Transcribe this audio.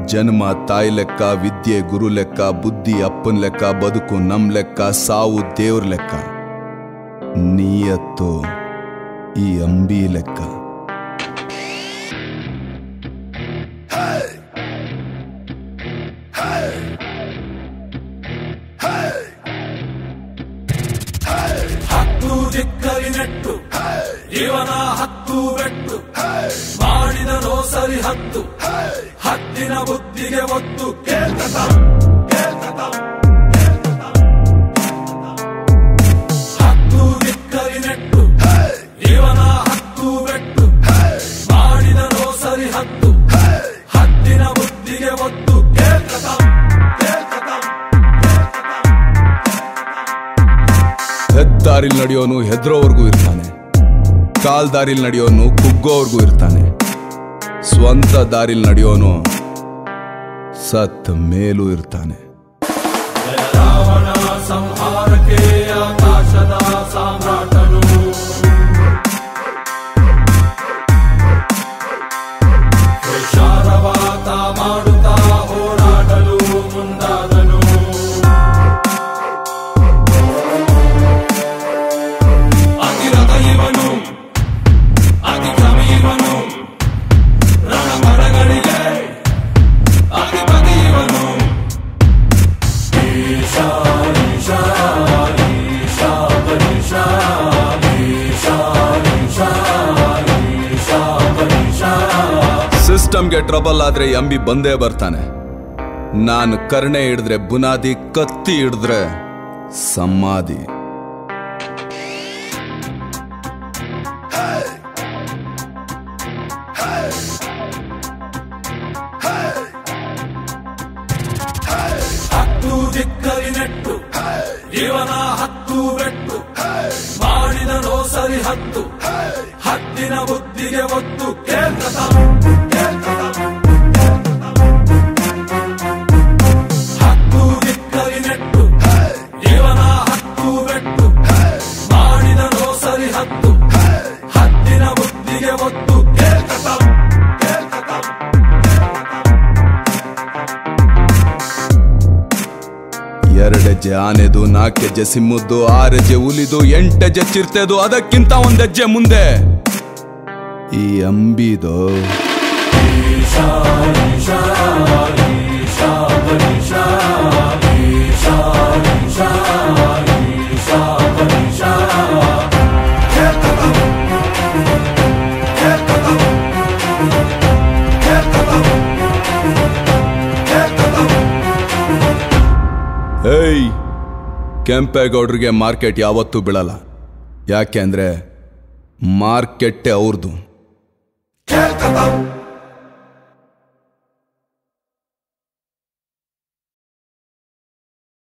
ಜನ್ಮ ತಾಯಿ ಲೆಕ್ಕ ವಿದ್ಯೆ ಗುರು ಲೆಕ್ಕ ಬುದ್ಧಿ ಅಪ್ಪನ ಲೆಕ್ಕ ಬದುಕು ನಮ್ ಲೆಕ್ಕ ಸಾವು ದೇವ್ರ ಲೆಕ್ಕ ನೀಯತ್ತು ಈ ಅಂಬಿ ಲೆಕ್ಕ ಹತ್ತು ದಿಕ್ಕಲಿ ನೆಟ್ಟು ಇವನ ಹತ್ತು ಬೆಟ್ಟು ಮಾಡಿದ ಸರಿ ಹತ್ತು ಹತ್ತಿನ ಬುದ್ಧಿಗೆ ಒತ್ತು ಕೇಳ್ಕತ ಕೇಳ್ಕತ ಹತ್ತು ದಿಕ್ಕಲಿ ನೆಟ್ಟು ಇವನ ಹತ್ತು ಬೆಟ್ಟು ಮಾಡಿದ ಸರಿ ಹತ್ತು ಹತ್ತಿನ ಬುದ್ಧಿಗೆ ಒತ್ತು ಕೇಳ್ಕತ ಕೇಳ್ಕತ ಹೆದ್ದಾರಿಲ್ ನಡೆಯೋನು ಹೆದ್ರೋವರೆಗೂ ಇರ್ತಾನೆ ಕಾಲ್ ದಾರಿಲ್ ನಡೆಯೋನು ಕುಗ್ಗೋವರೆಗೂ ಇರ್ತಾನೆ ಸ್ವಂತ ದಾರಿಲ್ ನಡೆಯೋನು ಸತ್ ಮೇಲೂ ಇರ್ತಾನೆ ರಾವಣ ಸಂಹಾರಕ್ಕೆ ಆಕಾಶದ ಸಾಮ್ರಾಟನು ವಿಚಾರವಾತ ಮಾಡುತ್ತಾ ಹೋರಾಡಲು ಮುಂದಾದನು ಅತಿರಥ ಇವನು ಅತಿಕ್ರಮಿ ಇವನು ರಣಪಡಗಳಿಗೆ ಅಧಿಪತಿ ಇವನು ಸಿಸ್ಟಮ್ಗೆ ಟ್ರಬಲ್ ಆದ್ರೆ ಎಂಬಿ ಬಂದೇ ಬರ್ತಾನೆ ನಾನು ಕರ್ಣೆ ಹಿಡಿದ್ರೆ ಬುನಾದಿ ಕತ್ತಿ ಹಿಡಿದ್ರೆ ಸಮಾಧಿ ಹತ್ತು ದಿಕ್ಕಲಿ ನೆಟ್ಟು ಇವನ ಹತ್ತು ಬೆಟ್ಟು ಮಾಡಿದ ಸರಿ ಹತ್ತು ಹತ್ತಿನ ಬುದ್ಧಿಗೆ ಒತ್ತು ಕೇಳ್ಕತ ಕೇಳ್ಕತ ಹತ್ತು ದಿಕ್ಕಲಿ ನೆಟ್ಟು ಇವನ ಹತ್ತು ಬೆಟ್ಟು ಮಾಡಿದ ಸರಿ ಹತ್ತು ಹತ್ತಿನ ಬುದ್ಧಿಗೆ ಒತ್ತು ಕೇಳ್ಕತ ಕೇಳ್ಕತ ಎರಡೆಜ್ಜೆ ಆನೆದು ನಾಲ್ಕೆಜ್ಜೆ ಸಿಮ್ಮದ್ದು ಆರೆಜ್ಜೆ ಹುಲಿದು ಎಂಟೆಜ್ಜೆ ಚಿರ್ತೆದು ಅದಕ್ಕಿಂತ ಒಂದೆಜ್ಜೆ ಮುಂದೆ ಈ ಅಂಬಿದು ಏಯ್ ಕೆಂಪೇಗೌಡ್ರಿಗೆ ಮಾರ್ಕೆಟ್ ಯಾವತ್ತೂ ಬೀಳಲ್ಲ ಯಾಕೆ ಅಂದ್ರೆ ಮಾರ್ಕೆಟ್ಟೇ ಅವ್ರದ್ದು ಕೇಳ್ಕತ